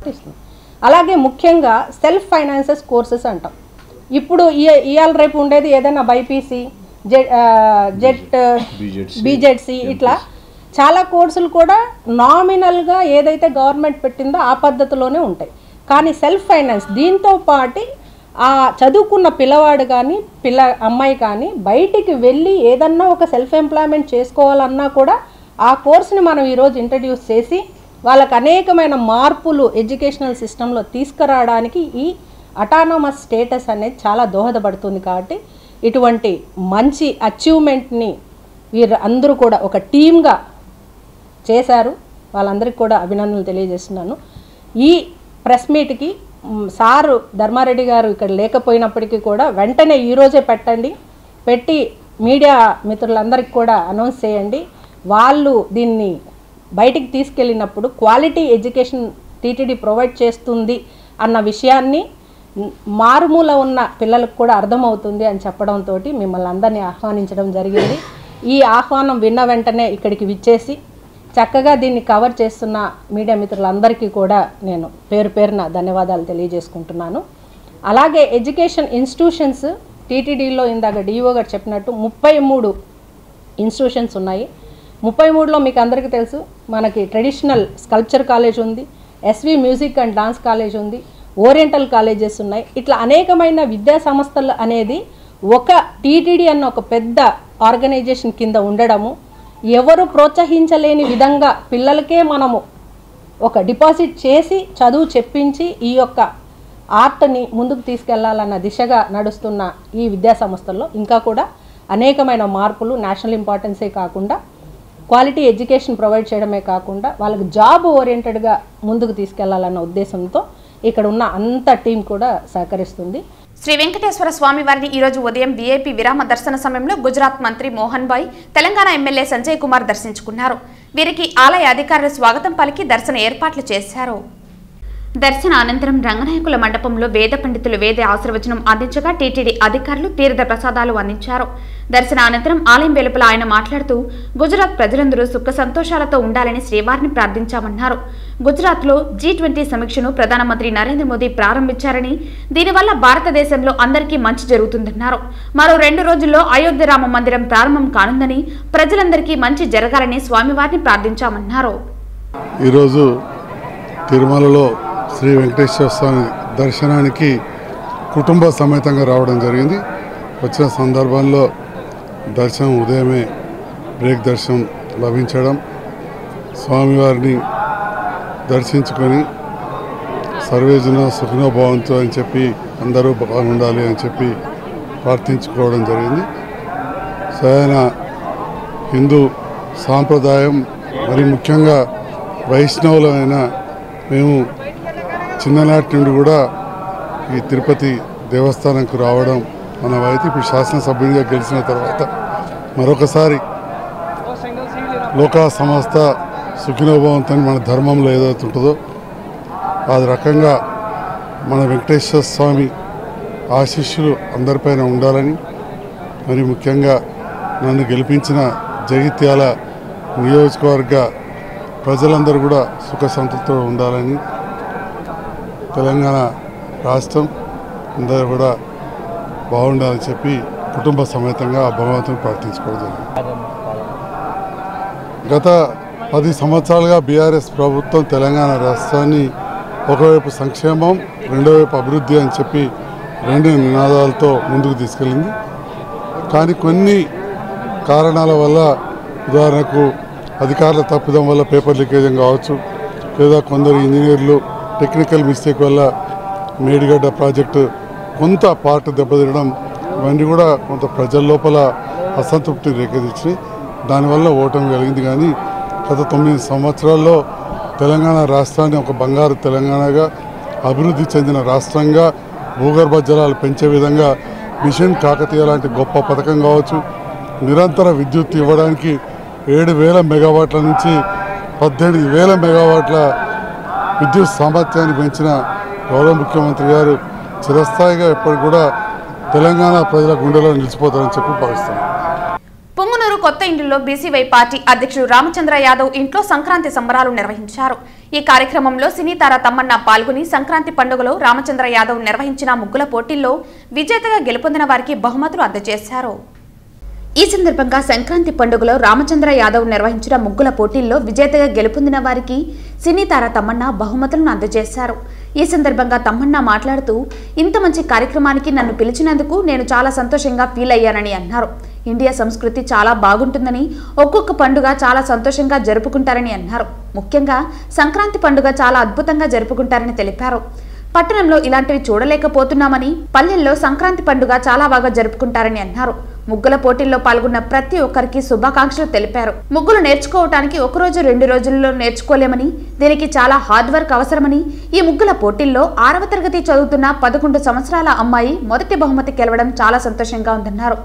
అలాగే ముఖ్యంగా సెల్ఫ్ ఫైనాన్సెస్ కోర్సెస్ అంటాం ఇప్పుడు ఈ- ఇవాళ రేపు ఉండేది ఏదైనా బైపీసీ జెడ్ ఆ, జెట్ బీజెడ్సి ఇట్లా చాలా కోర్సులు కూడా నామినల్గా ఏదైతే గవర్నమెంట్ పెట్టిందో ఆ పద్ధతిలోనే ఉంటాయి కానీ సెల్ఫ్ ఫైనాన్స్ దీంతో పాటు ఆ చదువుకున్న పిల్లవాడు కానీ పిల్ల అమ్మాయి కానీ బయటికి వెళ్ళి ఏదన్నా ఒక సెల్ఫ్ ఎంప్లాయ్మెంట్ చేసుకోవాలన్నా కూడా ఆ కోర్సుని మనం ఈరోజు ఇంట్రడ్యూస్ చేసి వాళ్ళకి అనేకమైన మార్పులు ఎడ్యుకేషనల్ సిస్టంలో తీసుకురావడానికి ఈ అటానమస్ స్టేటస్ అనేది చాలా దోహదపడుతుంది కాబట్టి ఇటువంటి మంచి అచీవ్మెంట్ని వీరు అందరూ కూడా ఒక టీమ్గా చేశారు వాళ్ళందరికీ కూడా అభినందనలు తెలియజేస్తున్నాను ఈ ప్రెస్ మీట్కి మ్, సారు ధర్మారెడ్డి గారు ఇక్కడ లేకపోయినప్పటికీ కూడా వెంటనే ఈరోజే పెట్టండి పెట్టి మీడియా మిత్రులందరికీ కూడా అనౌన్స్ చేయండి వాళ్ళు దీన్ని బయటికి తీసుకెళ్ళినప్పుడు క్వాలిటీ ఎడ్యుకేషన్ టీటీడీ ప్రొవైడ్ చేస్తుంది అన్న విషయాన్ని మారుమూల ఉన్న పిల్లలకు కూడా అర్థమవుతుంది అని చెప్పడంతో మిమ్మల్ని అందరినీ ఆహ్వానించడం జరిగింది ఈ ఆహ్వానం విన్న వెంటనే ఇక్కడికి విచ్చేసి చక్కగా దీన్ని కవర్ చేస్తున్న మీడియా మిత్రులందరికీ కూడా నేను పేరు పేరున ధన్యవాదాలు తెలియజేసుకుంటున్నాను అలాగే ఎడ్యుకేషన్ ఇన్స్టిట్యూషన్స్ టీటీడీలో ఇందాక డిఓ గారు చెప్పినట్టు ముప్పై మూడు ఇన్స్టిట్యూషన్స్ ఉన్నాయి ముప్పై మూడులో మీకు అందరికీ తెలుసు మనకి ట్రెడిషనల్ స్కల్ప్చర్ కాలేజ్ ఉంది SV music and dance college ఉంది ఓరియంటల్ కాలేజెస్ ఉన్నాయి ఇట్లా అనేకమైన విద్యా సంస్థలు అనేది ఒక టీటీడీ అన్న ఒక పెద్ద ఆర్గనైజేషన్ కింద ఉండడము ఎవరు ప్రోత్సహించలేని విధంగా పిల్లలకే మనము ఒక డిపాజిట్ చేసి చదువు చెప్పించి ఈ యొక్క ఆర్ట్ని ముందుకు తీసుకెళ్లాలన్న దిశగా నడుస్తున్న ఈ విద్యా సంస్థల్లో ఇంకా కూడా అనేకమైన మార్పులు నేషనల్ ఇంపార్టెన్సే కాకుండా క్వాలిటీ ఎడ్యుకేషన్ ప్రొవైడ్ చేయడమే కాకుండా వాళ్ళకి జాబ్ ఓరియంటెడ్గా ముందుకు తీసుకెళ్లాలన్న ఉద్దేశంతో ఇక్కడ ఉన్న అంత టీం కూడా సహకరిస్తుంది శ్రీ వెంకటేశ్వర స్వామి వారిని ఈ రోజు ఉదయం వీఐపీ విరామ దర్శన సమయంలో గుజరాత్ మంత్రి మోహన్ భాయ్ తెలంగాణ ఎమ్మెల్యే సంజయ్ కుమార్ దర్శించుకున్నారు వీరికి ఆలయ అధికారులు స్వాగతం పలికి దర్శన ఏర్పాట్లు చేశారు దర్శన అనంతరం రంగనాయకుల మండపంలో వేద పండితులు వేద ఆశీర్వచనం అందించగా టీటీడీ అధికారులు తీర్థ ప్రసాదాలు అందించారు దర్శన అనంతరం ఆలయం వెలుపల ఆయన మాట్లాడుతూ గుజరాత్ ప్రజలందరూ సుఖ సంతోషాలతో ఉండాలని శ్రీవారిని ప్రార్థించామన్నారు గుజరాత్లో జీ ట్వంటీ సమీక్షను ప్రధానమంత్రి నరేంద్ర మోదీ ప్రారంభించారని దీనివల్ల భారతదేశంలో అందరికీ మంచి జరుగుతుందన్నారు మరో రెండు రోజుల్లో అయోధ్య రామ మందిరం ప్రారంభం కానుందని ప్రజలందరికీ మంచి జరగాలని స్వామివారిని ప్రార్థించామన్నారు ఈరోజు తిరుమలలో శ్రీ వెంకటేశ్వర స్వామి దర్శనానికి కుటుంబ సమేతంగా రావడం జరిగింది వచ్చిన సందర్భంలో దర్శనం ఉదయమే బ్రేక్ దర్శనం లభించడం స్వామివారిని దర్శించుకొని సర్వేజన సుఖినో భవంతు అని చెప్పి అందరూ బాగుండాలి అని చెప్పి ప్రార్థించుకోవడం జరిగింది సరైన హిందూ సాంప్రదాయం మరి ముఖ్యంగా వైష్ణవులమైన మేము చిన్ననాటి నుండి కూడా ఈ తిరుపతి దేవస్థానంకు రావడం మన అయితే ఇప్పుడు శాసనసభ్యునిగా గెలిచిన తర్వాత మరొకసారి లోకా సంస్థ సుఖినోభవంతని మన ధర్మంలో ఏదైతే ఉంటుందో ఆ రకంగా మన వెంకటేశ్వర స్వామి ఆశీస్సులు అందరిపైన ఉండాలని మరి ముఖ్యంగా నన్ను గెలిపించిన జగిత్యాల నియోజకవర్గ ప్రజలందరూ కూడా సుఖ సంతృప్తితో ఉండాలని తెలంగాణ రాష్ట్రం అందరూ కూడా బాగుండాలని చెప్పి కుటుంబ సమేతంగా ఆ భగవంతుని ప్రార్థించుకోవడం జరిగింది గత పది సంవత్సరాలుగా బీఆర్ఎస్ ప్రభుత్వం తెలంగాణ రాష్ట్రాన్ని ఒకవైపు సంక్షేమం రెండో వైపు అభివృద్ధి అని చెప్పి రెండు నినాదాలతో ముందుకు తీసుకెళ్ళింది కానీ కొన్ని కారణాల వల్ల ఉదాహరణకు అధికారుల తప్పిదం వల్ల పేపర్ లీకేజం కావచ్చు లేదా కొందరు ఇంజనీర్లు టెక్నికల్ మిస్టేక్ వల్ల మేడిగడ్డ ప్రాజెక్టు కొంత పార్ట్ దెబ్బతినడం ఇవన్నీ కూడా కొంత ప్రజల లోపల అసంతృప్తి రేకెత్తించినాయి దానివల్ల ఓటమి కలిగింది కానీ గత తొమ్మిది సంవత్సరాల్లో తెలంగాణ రాష్ట్రాన్ని ఒక బంగారు తెలంగాణగా అభివృద్ధి చెందిన రాష్ట్రంగా భూగర్భ జలాలు పెంచే విధంగా మిషన్ కాకతీయ లాంటి గొప్ప పథకం కావచ్చు నిరంతర విద్యుత్ ఇవ్వడానికి ఏడు వేల మెగావాట్ల నుంచి పద్దెనిమిది వేల మెగావాట్ల విద్యుత్ సామర్థ్యాన్ని పెంచిన గౌరవ ముఖ్యమంత్రి గారు చిరస్థాయిగా ఎప్పటికి కూడా తెలంగాణ ప్రజల గుండెలో నిలిచిపోతారని చెప్పి భావిస్తున్నాను పొంగునూరు కొత్త ఇంటిలో బీసీవై పార్టీ అధ్యక్షుడు రామచంద్ర యాదవ్ ఇంట్లో సంక్రాంతి సంబరాలు నిర్వహించారు ఈ కార్యక్రమంలో సినీతార తమ్మన్న పాల్గొని సంక్రాంతి పండుగలో రామచంద్ర యాదవ్ నిర్వహించిన ముగ్గుల పోటీల్లో విజేతగా గెలుపొందిన వారికి బహుమతులు అందజేశారు ఈ సందర్భంగా సంక్రాంతి పండుగలో రామచంద్ర యాదవ్ నిర్వహించిన ముగ్గుల పోటీల్లో విజేతగా గెలుపొందిన వారికి సినీ తార తమ్మన్న బహుమతులను అందజేశారు ఈ సందర్భంగా తమ్మన్న మాట్లాడుతూ ఇంత మంచి కార్యక్రమానికి నన్ను పిలిచినందుకు నేను చాలా సంతోషంగా ఫీల్ అయ్యానని అన్నారు ఇండియా సంస్కృతి చాలా బాగుంటుందని ఒక్కొక్క పండుగ చాలా సంతోషంగా జరుపుకుంటారని అన్నారు ముఖ్యంగా సంక్రాంతి పండుగ చాలా అద్భుతంగా జరుపుకుంటారని తెలిపారు పట్టణంలో ఇలాంటివి చూడలేకపోతున్నామని పల్లెల్లో సంక్రాంతి పండుగ చాలా బాగా జరుపుకుంటారని అన్నారు ముగ్గుల పోటీల్లో పాల్గొన్న ప్రతి ఒక్కరికి శుభాకాంక్షలు తెలిపారు ముగ్గులు నేర్చుకోవటానికి ఒక రోజు రెండు రోజుల్లో నేర్చుకోలేమని దీనికి చాలా హార్డ్ వర్క్ అవసరమని ఈ ముగ్గుల పోటీల్లో ఆరవ తరగతి చదువుతున్న పదకొండు సంవత్సరాల అమ్మాయి మొదటి బహుమతి గెలవడం చాలా సంతోషంగా ఉందన్నారు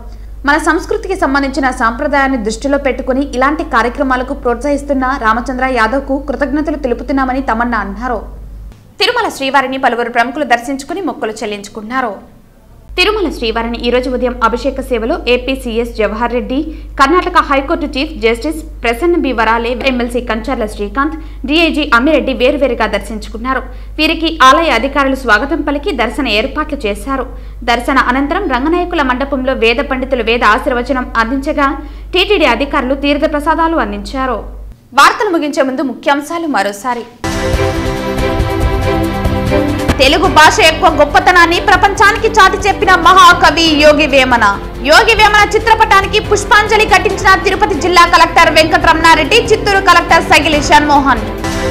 మన సంస్కృతికి సంబంధించిన సాంప్రదాయాన్ని దృష్టిలో పెట్టుకుని ఇలాంటి కార్యక్రమాలకు ప్రోత్సహిస్తున్న రామచంద్ర యాదవ్కు కృతజ్ఞతలు తెలుపుతున్నామని తమన్నా అన్నారు తిరుమల శ్రీవారిని పలువురు ప్రముఖులు దర్శించుకుని మొక్కులు చెల్లించుకున్నారు తిరుమల శ్రీవారిని ఈ రోజు ఉదయం అభిషేక సేవలో AP CS Jawahar Reddy Karnataka high court chief justice Prasanna B Varale MLC Kancharla Srikanth DIG Ammireddy వేరువేరుగా దర్శించుకున్నారు వీరికి ఆలయ అధికారులు స్వాగతం పలికి దర్శన ఏర్పాట్లు చేశారు దర్శన అనంతరం రంగనాయకుల మండపంలో వేద పండితులు వేద ఆశీర్వచనం అందించగా టీటీడీ అధికారులు తీర్థ ప్రసాదాలు అందించారు వార్తలు ముగించే ముందు ముఖ్యాంశాలు మరోసారి తెలుగు భాష యొక్క గొప్పతనాన్ని ప్రపంచానికి చాటి చెప్పిన మహాకవి యోగి వేమన యోగి వేమన చిత్రపటానికి పుష్పాంజలి ఘటించిన తిరుపతి జిల్లా కలెక్టర్ వెంకటరమణారెడ్డి చిత్తూరు కలెక్టర్ సగిలి షణ్మోహన్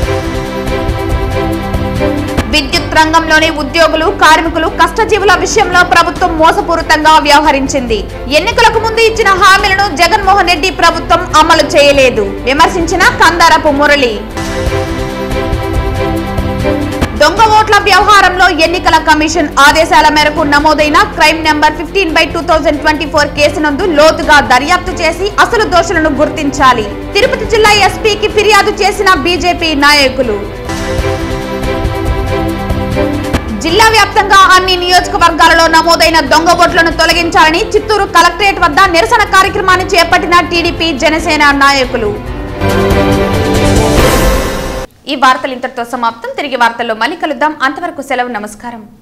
విద్యుత్ రంగంలోని ఉద్యోగులు కార్మికులు కష్టజీవుల విషయంలో ప్రభుత్వం మోసపూరితంగా వ్యవహరించింది ఎన్నికలకు ముందు ఇచ్చిన హామీలను జగన్మోహన్ రెడ్డి ప్రభుత్వం అమలు చేయలేదు విమర్శించిన కందారపు మురళి దొంగ ఓట్ల వ్యవహారంలో ఎన్నికల కమిషన్ ఆదేశాల మేరకు నమోదైన crime number fifteen by two thousand twenty four case నందు లోతుగా దర్యాప్తు చేసి అసలు దోషులను గుర్తించాలి తిరుపతి జిల్లా ఎస్పీకి ఫిర్యాదు చేసిన బీజేపీ నాయకులు జిల్లా వ్యాప్తంగా అన్ని నియోజకవర్గాలలో నమోదైన దొంగ ఓట్లను తొలగించాలని చిత్తూరు కలెక్టరేట్ వద్ద నిరసన కార్యక్రమాన్ని చేపట్టిన టీడీపీ జనసేన నాయకులు ఈ వార్తలు ఇంతటితో సమాప్తం తిరిగి వార్తల్లో మళ్ళీ కలుద్దాం అంతవరకు సెలవు నమస్కారం